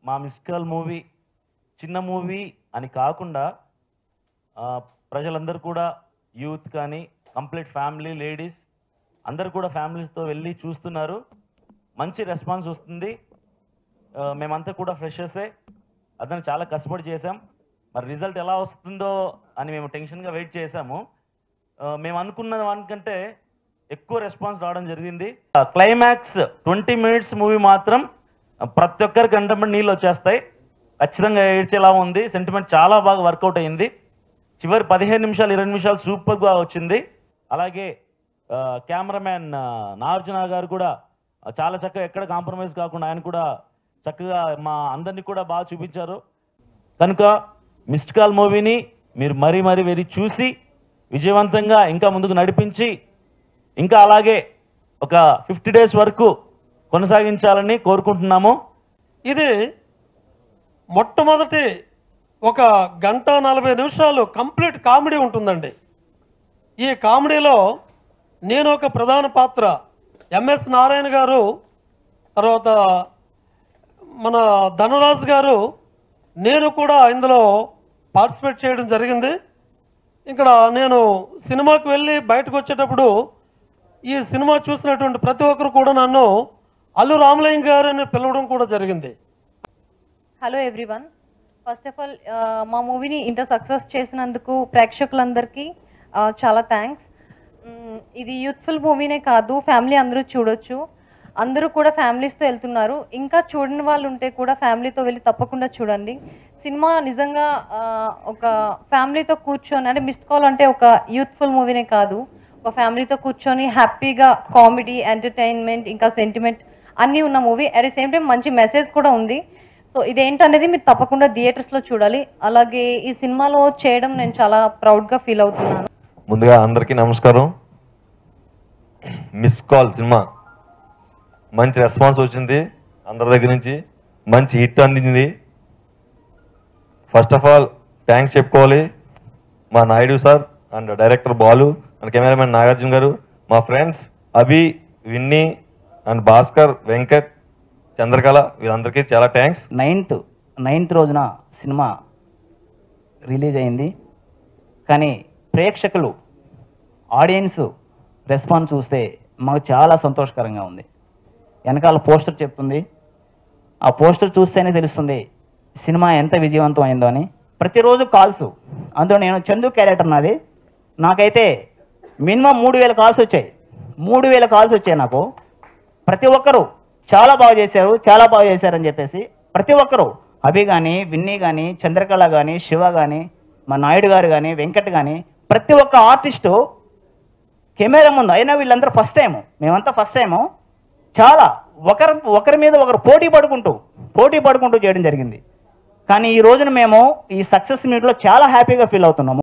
మా మిస్కల్ మూవీ చిన్న మూవీ అని కాకుండా ఆ, ప్రజలందరూ కూడా యూత్ కానీ కంప్లీట్ ఫ్యామిలీ లేడీస్ అందరు కూడా ఫ్యామిలీస్తో వెళ్ళి చూస్తున్నారు మంచి రెస్పాన్స్ వస్తుంది ఆ, మేమంతా కూడా ఫ్రెషర్సే అతను చాలా కష్టపడి చేసాం మరి రిజల్ట్ ఎలా వస్తుందో అని మేము టెన్షన్గా వెయిట్ చేసాము ఆ, మేము అనుకున్న దానికంటే ఎక్కువ రెస్పాన్స్ రావడం జరిగింది క్లైమాక్స్ ట్వంటీ మినిట్స్ మూవీ మాత్రం ఆ, ప్రతి ఒక్కరికి కంటమెంట్ నీళ్ళు వచ్చేస్తాయి ఖచ్చితంగా ఏడ్చేలా ఉంది సెంటిమెంట్ చాలా బాగా వర్కౌట్ అయింది చివరి పదిహేను నిమిషాలు ఇరవై నిమిషాలు సూపర్గా వచ్చింది అలాగే కెమెరామ్యాన్ నాగార్జున గారు కూడా ఆ, చాలా చక్కగా ఎక్కడ కాంప్రమైజ్ కాకుండా ఆయన కూడా చక్కగా మా అందరినీ కూడా బాగా చూపించారు కనుక మిస్డ్ కాల్ మూవీని మీరు మరీ మరీ వెరీ చూసి విజయవంతంగా ఇంకా ముందుకు నడిపించి ఇంకా అలాగే ఒక ఫిఫ్టీ డేస్ వరకు కొనసాగించాలని కోరుకుంటున్నాము ఇది మొట్టమొదటి ఒక గంట నలభై నిమిషాలు కంప్లీట్ కామెడీ ఉంటుందండి ఈ కామెడీలో నేను ఒక ప్రధాన పాత్ర ఎంఎస్ నారాయణ గారు తర్వాత మన ధనరాజు గారు నేను కూడా ఇందులో పార్టిసిపేట్ చేయడం జరిగింది ఇక్కడ నేను సినిమాకి వెళ్ళి బయటకు వచ్చేటప్పుడు ఈ సినిమా చూసినటువంటి ప్రతి ఒక్కరు కూడా నన్ను అల్లు రామలింగ గారు అని పిలవడం కూడా జరిగింది hello everyone first of all మా మూవీని ఇంత సక్సెస్ చేసినందుకు ప్రేక్షకులందరికీ ఆ, చాలా థ్యాంక్స్ ఇది యూత్ఫుల్ మూవీనే కాదు ఫ్యామిలీ అందరూ చూడొచ్చు అందరూ కూడా ఫ్యామిలీస్తో వెళ్తున్నారు ఇంకా చూడని వాళ్ళు ఉంటే కూడా ఫ్యామిలీతో వెళ్ళి తప్పకుండా చూడండి సినిమా నిజంగా ఆ, ఒక ఫ్యామిలీతో కూర్చొని అంటే మిస్డ్ కాల్ అంటే ఒక యూత్ఫుల్ మూవీనే కాదు ఒక ఫ్యామిలీతో కూర్చొని హ్యాపీగా కామెడీ ఎంటర్టైన్మెంట్ ఇంకా సెంటిమెంట్ అన్నీ ఉన్న movie at the same time మంచి మెసేజ్ కూడా ఉంది సో ఇదేంటనేది మీరు తప్పకుండా థియేటర్స్లో చూడాలి అలాగే ఈ సినిమాలో చేయడం నేను చాలా ప్రౌడ్గా ఫీల్ అవుతున్నాను ముందుగా అందరికీ నమస్కారం మిస్ కాల్ సినిమా మంచి రెస్పాన్స్ వచ్చింది అందరి దగ్గర నుంచి మంచి హిట్ అందింది ఫస్ట్ ఆఫ్ ఆల్ థ్యాంక్స్ చెప్పుకోవాలి మా Naidu sir and director Balu and cameraman Nagarjuna garu మా ఫ్రెండ్స్ అభి విన్నీ అండ్ భాస్కర్ వెంకట్ చంద్రకళ వీళ్ళందరికీ చాలా థ్యాంక్స్ నైన్త్ నైన్త్ రోజున సినిమా రిలీజ్ అయింది కానీ ప్రేక్షకులు ఆడియన్స్ రెస్పాన్స్ చూస్తే మాకు చాలా సంతోషకరంగా ఉంది వెనకాల పోస్టర్ చెప్తుంది ఆ పోస్టర్ చూస్తేనే తెలుస్తుంది సినిమా ఎంత విజయవంతం అయిందో అని ప్రతిరోజు కాల్స్ అందులో నేను చందు క్యారెక్టర్ నాది నాకైతే మినిమం మూడు వేల కాల్స్ వచ్చాయి మూడు వేల కాల్స్ వచ్చాయి నాకు ప్రతి ఒక్కరూ చాలా బాగా చేశారు చాలా బాగా చేశారని చెప్పేసి ప్రతి ఒక్కరూ అభి కానీ విన్నీ కానీ చంద్రకళ కానీ శివ కానీ మా నాయుడు గారు కానీ వెంకట్ కానీ ప్రతి ఒక్క ఆర్టిస్టు కెమెరా ముందు అయినా వీళ్ళందరూ ఫస్ట్ టైం మేమంతా ఫస్ట్ టైము చాలా ఒకరి ఒకరి మీద ఒకరు పోటీ పడుకుంటూ పోటీ పడుకుంటూ చేయడం జరిగింది కానీ ఈ రోజున మేము ఈ సక్సెస్ మీట్లో చాలా హ్యాపీగా ఫీల్ అవుతున్నాము